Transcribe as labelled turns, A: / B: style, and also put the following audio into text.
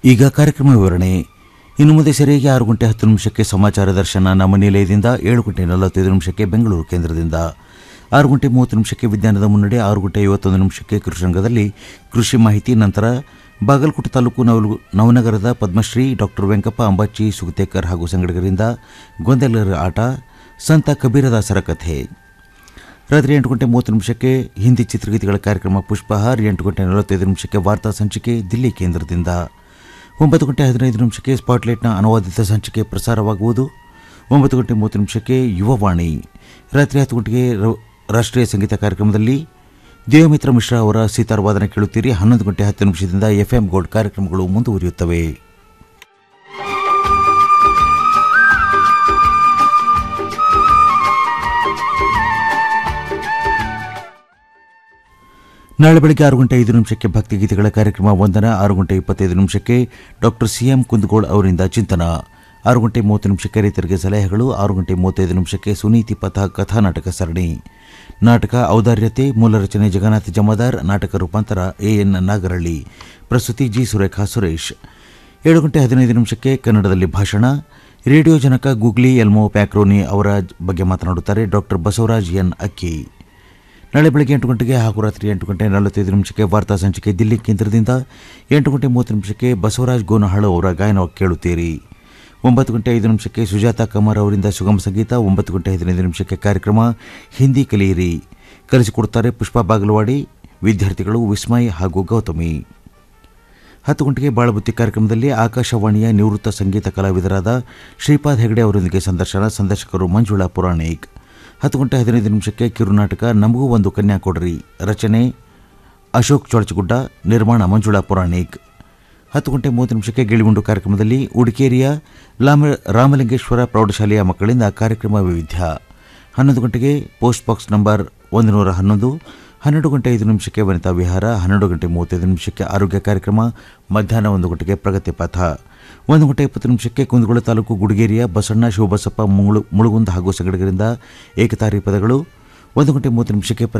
A: ಈಗ ಕಾರ್ಯಕ್ರಮ ವಿವರಣೆ ಇನ್ನು ಮುಂದೆ ಸರಿಯಾಗಿ ಆರು ಗಂಟೆ ಹತ್ತು ನಿಮಿಷಕ್ಕೆ ಸಮಾಚಾರ ದರ್ಶನ ನಮ್ಮ ನಿಲಯದಿಂದ ಏಳು ಗಂಟೆ ನಲವತ್ತೈದು ನಿಮಿಷಕ್ಕೆ ಬೆಂಗಳೂರು ಕೇಂದ್ರದಿಂದ ಆರು ಗಂಟೆ ಮೂವತ್ತು ನಿಮಿಷಕ್ಕೆ ವಿಜ್ಞಾನದ ಮುನ್ನಡೆ ಆರು ಗಂಟೆ ಐವತ್ತೊಂದು ನಿಮಿಷಕ್ಕೆ ಕೃಷಿರಂಗದಲ್ಲಿ ಕೃಷಿ ಮಾಹಿತಿ ನಂತರ ಬಾಗಲಕೋಟೆ ತಾಲೂಕು ನವಲ ನವನಗರದ ಪದ್ಮಶ್ರೀ ಡಾಕ್ಟರ್ ವೆಂಕಪ್ಪ ಅಂಬಾಚಿ ಸುಗತೇಕರ್ ಹಾಗೂ ಸಂಗಡಿಗರಿಂದ ಗೊಂದಲರ ಆಟ ಸಂತ ಕಬೀರದಾಸರ ಕಥೆ ರಾತ್ರಿ ಎಂಟು ಗಂಟೆ ಮೂವತ್ತು ನಿಮಿಷಕ್ಕೆ ಹಿಂದಿ ಚಿತ್ರಗೀತೆಗಳ ಕಾರ್ಯಕ್ರಮ ಪುಷ್ಪಹಾರ್ ಎಂಟು ಗಂಟೆ ನಲವತ್ತೈದು ನಿಮಿಷಕ್ಕೆ ವಾರ್ತಾ ಸಂಚಿಕೆ ದಿಲ್ಲಿ ಕೇಂದ್ರದಿಂದ ಒಂಬತ್ತು ಗಂಟೆ ಹದಿನೈದು ನಿಮಿಷಕ್ಕೆ ಸ್ಪಾಟ್ಲೈಟ್ನ ಅನುವಾದಿತ ಸಂಚಿಕೆ ಪ್ರಸಾರವಾಗುವುದು ಒಂಬತ್ತು ಗಂಟೆ ಮೂವತ್ತು ನಿಮಿಷಕ್ಕೆ ಯುವವಾಣಿ ರಾತ್ರಿ ಹತ್ತು ಗಂಟೆಗೆ ರ- ರಾಷ್ಟ್ರೀಯ ಸಂಗೀತ ಕಾರ್ಯಕ್ರಮದಲ್ಲಿ ದೇವಮಿತ್ರ ಮಿಶ್ರಾ ಅವರ ಸೀತಾರ್ ವಾದನ ಕೇಳುತ್ತೀರಿ ಹನ್ನೊಂದು ಗಂಟೆ ಹತ್ತು ನಿಮಿಷದಿಂದ ಎಫ್ಎಂ ಗೋಲ್ಡ್ ಕಾರ್ಯಕ್ರಮಗಳು ಮುಂದುವರಿಯುತ್ತವೆ ನಾಳೆ ಬೆಳಗ್ಗೆ ಆರು ಗಂಟೆ ಐದು ನಿಮಿಷಕ್ಕೆ ಭಕ್ತಿಗೀತೆಗಳ ಕಾರ್ಯಕ್ರಮ ವಂದನ ಆರು ಗಂಟೆ ಇಪ್ಪತ್ತೈದು ನಿಮಿಷಕ್ಕೆ ಡಾಕ್ಟರ್ ಸಿಎಂ ಕುಂದಗೋಳ್ ಅವರಿಂದ ಚಿಂತನ ಆರು ಗಂಟೆ ಮೂವತ್ತು ನಿಮಿಷಕ್ಕೆ ರೈತರಿಗೆ ಸಲಹೆಗಳು ಆರು ಗಂಟೆ ಮೂವತ್ತೈದು ನಿಮಿಷಕ್ಕೆ ಸುನೀತಿ ಪಥ ಕಥಾನಾಟಕ ಸರಣಿ ನಾಟಕ ಔದಾರ್ಯತೆ ಮೂಲ ರಚನೆ ಜಗನ್ನಾಥ ಜಮಾದಾರ್ ನಾಟಕ ರೂಪಾಂತರ ಎ ಎನ್ ನಾಗರಳ್ಳಿ ಪ್ರಸ್ತುತಿ ಜಿ ಸುರೇಖಾ ಸುರೇಶ್ ಏಳು ಗಂಟೆ ಹದಿನೈದು ನಿಮಿಷಕ್ಕೆ ಕನ್ನಡದಲ್ಲಿ ಭಾಷಣ ರೇಡಿಯೋ ಜನಕ ಗೂಗ್ಲಿ ಎಲ್ಮೋ ಪ್ಯಾಕ್ರೋನಿ ಅವರ ಬಗ್ಗೆ ಮಾತನಾಡುತ್ತಾರೆ ಡಾಕ್ಟರ್ ಬಸವರಾಜ್ ಎನ್ ಅಕ್ಕಿ ನಾಳೆ ಬೆಳಗ್ಗೆ ಎಂಟು ಗಂಟೆಗೆ ಹಾಗೂ ರಾತ್ರಿ ಎಂಟು ಗಂಟೆ ನಲವತ್ತೈದು ನಿಮಿಷಕ್ಕೆ ವಾರ್ತಾ ಸಂಚಿಕೆ ದಿಲ್ಲಿ ಕೇಂದ್ರದಿಂದ ಎಂಟು ಗಂಟೆ ಮೂವತ್ತು ನಿಮಿಷಕ್ಕೆ ಬಸವರಾಜ್ ಗೋನಹಾಳು ಅವರ ಗಾಯನ ಕೇಳುತ್ತೀರಿ ಒಂಬತ್ತು ಗಂಟೆ ಐದು ನಿಮಿಷಕ್ಕೆ ಸುಜಾತ ಕಮರ್ ಅವರಿಂದ ಸುಗಮ ಸಂಗೀತ ಒಂಬತ್ತು ಗಂಟೆ ಹದಿನೈದು ನಿಮಿಷಕ್ಕೆ ಕಾರ್ಯಕ್ರಮ ಹಿಂದಿ ಕಲಿಯಿರಿ ಕಲಿಸಿಕೊಡುತ್ತಾರೆ ಪುಷ್ಪಾ ಬಾಗಲವಾಡಿ ವಿದ್ಯಾರ್ಥಿಗಳು ವಿಸ್ಮಯ್ ಹಾಗೂ ಗೌತಮಿ ಹತ್ತು ಗಂಟೆಗೆ ಬಾಳಬುತ್ತಿ ಕಾರ್ಯಕ್ರಮದಲ್ಲಿ ಆಕಾಶವಾಣಿಯ ನಿವೃತ್ತ ಸಂಗೀತ ಕಲಾವಿದರಾದ ಶ್ರೀಪಾದ್ ಹೆಗಡೆ ಅವರೊಂದಿಗೆ ಸಂದರ್ಶನ ಸಂದರ್ಶಕರು ಮಂಜುಳಾ ಪುರಾಣಿಕ್ ಹತ್ತು ಗಂಟೆ ಹದಿನೈದು ನಿಮಿಷಕ್ಕೆ ಕಿರುನಾಟಕ ನಮಗೂ ಒಂದು ಕನ್ಯಾ ಕೊಡ್ರಿ ರಚನೆ ಅಶೋಕ್ ಚೊಳಚಗುಡ್ಡ ನಿರ್ಮಾಣ ಮಂಜುಳಾ ಪುರಾಣಿಕ್ ಹತ್ತು ಗಂಟೆ ಮೂವತ್ತು ನಿಮಿಷಕ್ಕೆ ಗಿಳಿಗುಂಡು ಕಾರ್ಯಕ್ರಮದಲ್ಲಿ ಉಡಿಕೇರಿಯ ಲಾಮ ರಾಮಲಿಂಗೇಶ್ವರ ಪ್ರೌಢಶಾಲೆಯ ಮಕ್ಕಳಿಂದ ಕಾರ್ಯಕ್ರಮ ವೈವಿಧ್ಯ ಹನ್ನೊಂದು ಗಂಟೆಗೆ ಪೋಸ್ಟ್ ಬಾಕ್ಸ್ ನಂಬರ್ ಒಂದು ನೂರ ಹನ್ನೊಂದು ಹನ್ನೆರಡು ಗಂಟೆ ಐದು ನಿಮಿಷಕ್ಕೆ ವನಿತಾ ವಿಹಾರ ಹನ್ನೆರಡು ಗಂಟೆ ಮೂವತ್ತೈದು ನಿಮಿಷಕ್ಕೆ ಆರೋಗ್ಯ ಕಾರ್ಯಕ್ರಮ ಮಧ್ಯಾಹ್ನ ಒಂದು ಗಂಟೆಗೆ ಪ್ರಗತಿ ಪಥ ಒಂದು ಗಂಟೆ ಇಪ್ಪತ್ತು ನಿಮಿಷಕ್ಕೆ ಕುಂದಗೋಳ ತಾಲೂಕು ಗುಡಿಗೇರಿಯ ಬಸಣ್ಣ ಶಿವಬಸಪ್ಪ ಮುಳುಗುಂದ ಹಾಗೂ ಸಂಗಡಿಗರಿಂದ ಏಕತಾರಿ ಪದಗಳು ಒಂದು ಗಂಟೆ ಮೂವತ್ತು ನಿಮಿಷಕ್ಕೆ